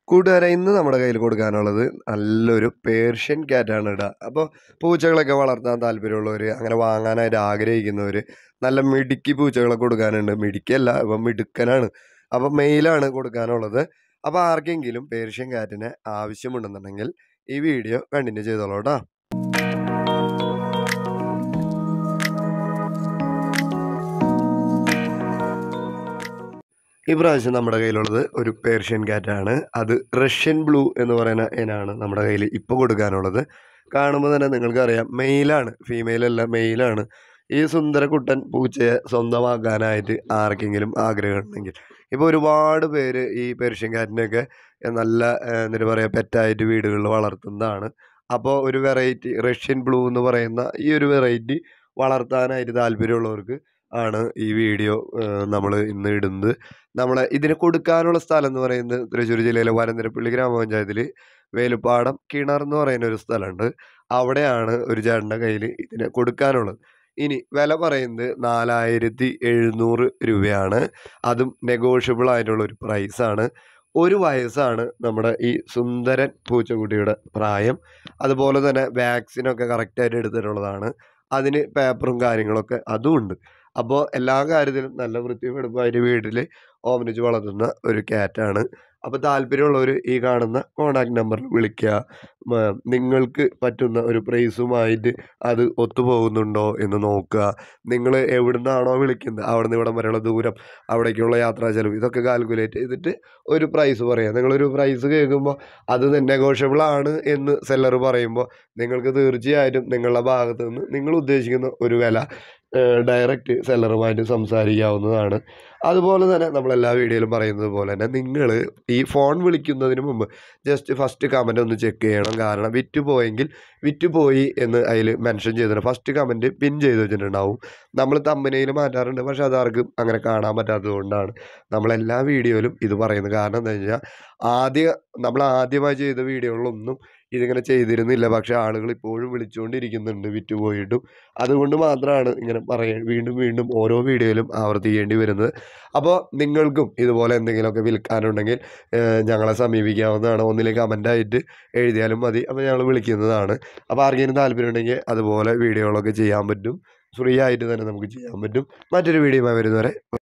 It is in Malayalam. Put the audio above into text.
കൂട്ടുകാരെ ഇന്ന് നമ്മുടെ കയ്യിൽ കൊടുക്കാനുള്ളത് നല്ലൊരു പേർഷ്യൻ ക്യാറ്റാണ് ഇടുക അപ്പോൾ പൂച്ചകളൊക്കെ വളർത്താൻ താല്പര്യമുള്ളവർ അങ്ങനെ വാങ്ങാനായിട്ട് ആഗ്രഹിക്കുന്നവർ നല്ല മിടുക്കി പൂച്ചകളെ കൊടുക്കാനുണ്ട് മിടുക്കിയല്ല ഇപ്പം മിടുക്കനാണ് അപ്പം മെയിലാണ് കൊടുക്കാനുള്ളത് അപ്പോൾ ആർക്കെങ്കിലും പേർഷ്യൻ ക്യാറ്റിനെ ആവശ്യമുണ്ടെന്നുണ്ടെങ്കിൽ ഈ വീഡിയോ കണ്ടിന്യൂ ചെയ്തോളൂ കേട്ടോ ഈ പ്രാവശ്യം നമ്മുടെ കയ്യിലുള്ളത് ഒരു പേർഷ്യൻ കാറ്റാണ് അത് റഷ്യൻ ബ്ലൂ എന്ന് പറയുന്ന ഇനാണ് നമ്മുടെ കയ്യിൽ ഇപ്പോൾ കൊടുക്കാനുള്ളത് കാണുമ്പോൾ തന്നെ നിങ്ങൾക്കറിയാം മെയിലാണ് ഫീമെയിൽ അല്ല മെയിലാണ് ഈ സുന്ദരക്കുട്ടൻ പൂച്ചയെ സ്വന്തമാക്കാനായിട്ട് ആർക്കെങ്കിലും ആഗ്രഹമുണ്ടെങ്കിൽ ഇപ്പോൾ ഒരുപാട് പേര് ഈ പേർഷ്യൻ കാറ്റിനെയൊക്കെ നല്ല ഏഹ്, എന്നിട്ട് പറയുക പെറ്റായിട്ട് വീടുകളിൽ വളർത്തുന്നതാണ് അപ്പോൾ ഒരു വെറൈറ്റി റഷ്യൻ ബ്ലൂ എന്ന് പറയുന്ന ഈ ഒരു വെറൈറ്റി വളർത്താനായിട്ട് താല്പര്യമുള്ളവർക്ക് ആണ് ഈ വീഡിയോ നമ്മൾ ഇന്ന് ഇടുന്നത് നമ്മളെ ഇതിന് കൊടുക്കാനുള്ള സ്ഥലം എന്ന് പറയുന്നത് തൃശ്ശൂർ ജില്ലയിലെ വരന്തരപ്പള്ളി ഗ്രാമപഞ്ചായത്തിൽ വേലുപ്പാടം കിണർ എന്ന് പറയുന്ന ഒരു സ്ഥലമുണ്ട് അവിടെയാണ് ഒരു ചേട്ടൻ്റെ കയ്യിൽ ഇതിന് കൊടുക്കാനുള്ളത് ഇനി വില പറയുന്നത് നാലായിരത്തി എഴുന്നൂറ് രൂപയാണ് അതും നെഗോഷ്യബിൾ ആയിട്ടുള്ള ഒരു പ്രൈസാണ് ഒരു വയസ്സാണ് നമ്മുടെ ഈ സുന്ദരൻ പൂച്ചക്കുട്ടിയുടെ പ്രായം അതുപോലെ തന്നെ വാക്സിനൊക്കെ കറക്റ്റായിട്ട് എടുത്തിട്ടുള്ളതാണ് അതിന് പേപ്പറും കാര്യങ്ങളൊക്കെ അതും ഉണ്ട് അപ്പോൾ എല്ലാ കാര്യത്തിലും നല്ല വൃത്തിയും വെടുപ്പായിട്ട് വീട്ടിൽ ഓമനിച്ച് വളർത്തുന്ന ഒരു ക്യാറ്റാണ് അപ്പോൾ താല്പര്യമുള്ളവർ ഈ കാണുന്ന കോണ്ടാക്ട് നമ്പറിൽ വിളിക്കുക മ, നിങ്ങൾക്ക് പറ്റുന്ന ഒരു പ്രൈസുമായിട്ട് അത് ഒത്തുപോകുന്നുണ്ടോ എന്ന് നോക്കുക നിങ്ങൾ എവിടുന്നാണോ വിളിക്കുന്നത് അവിടെ നിന്ന് ഇവിടം വരെയുള്ള ദൂരം അവിടേക്കുള്ള യാത്രാ ചെലവ് ഇതൊക്കെ കാൽക്കുലേറ്റ് ചെയ്തിട്ട് ഒരു പ്രൈസ് പറയുക നിങ്ങളൊരു പ്രൈസ് കേൾക്കുമ്പോൾ അത് നെഗോഷ്യബിൾ ആണ് എന്ന് സെല്ലർ പറയുമ്പോൾ നിങ്ങൾക്ക് തീർച്ചയായിട്ടും നിങ്ങളുടെ ഭാഗത്ത് നിന്ന് നിങ്ങൾ ഉദ്ദേശിക്കുന്ന ഒരു വില ഡയറക്റ്റ് സെല്ലറുമായിട്ട് സംസാരിക്കാവുന്നതാണ് അതുപോലെ തന്നെ നമ്മളെല്ലാ വീഡിയോയിലും പറയുന്നത് പോലെ തന്നെ നിങ്ങൾ ഈ ഫോൺ വിളിക്കുന്നതിന് മുമ്പ് ജസ്റ്റ് ഫസ്റ്റ് കമൻ്റ് ഒന്ന് ചെക്ക് ചെയ്യണം കാരണം വിറ്റ് പോയെങ്കിൽ വിറ്റ് പോയി എന്ന് അതിൽ മെൻഷൻ ചെയ്തിട്ടുണ്ട് ഫസ്റ്റ് കമൻറ്റ് പിൻ ചെയ്ത് വെച്ചിട്ടുണ്ടാവും നമ്മൾ തമ്പനയിൽ മാറ്റാറുണ്ട് പക്ഷേ അതാർക്കും അങ്ങനെ കാണാൻ പറ്റാത്തത് കൊണ്ടാണ് നമ്മളെല്ലാ വീഡിയോയിലും ഇത് പറയുന്നത് കാരണം എന്താ വെച്ചാൽ ആദ്യ നമ്മൾ ആദ്യമായി ചെയ്ത വീഡിയോകളിലൊന്നും ഇതിങ്ങനെ ചെയ്തിരുന്നില്ല പക്ഷേ ആളുകൾ ഇപ്പോഴും വിളിച്ചുകൊണ്ടിരിക്കുന്നുണ്ട് വിറ്റ് പോയിട്ടും അതുകൊണ്ട് മാത്രമാണ് ഇങ്ങനെ പറയ വീണ്ടും വീണ്ടും ഓരോ വീഡിയോയിലും ആവർത്തിക്കേണ്ടി വരുന്നത് അപ്പോൾ നിങ്ങൾക്കും ഇതുപോലെ എന്തെങ്കിലുമൊക്കെ വിൽക്കാനുണ്ടെങ്കിൽ ഏഹ്, ഞങ്ങളെ സമീപിക്കാവുന്നതാണ് ഒന്നിലേക്ക് കമൻ്റായിട്ട് എഴുതിയാലും മതി അപ്പോൾ ഞങ്ങൾ വിളിക്കുന്നതാണ് അപ്പോൾ ആർക്കെങ്കിലും താല്പര്യം ഉണ്ടെങ്കിൽ അതുപോലെ വീഡിയോകളൊക്കെ ചെയ്യാൻ പറ്റും ഫ്രീ ആയിട്ട് തന്നെ നമുക്ക് ചെയ്യാൻ പറ്റും മറ്റൊരു വീഡിയോയുമായി വരുന്നവരെ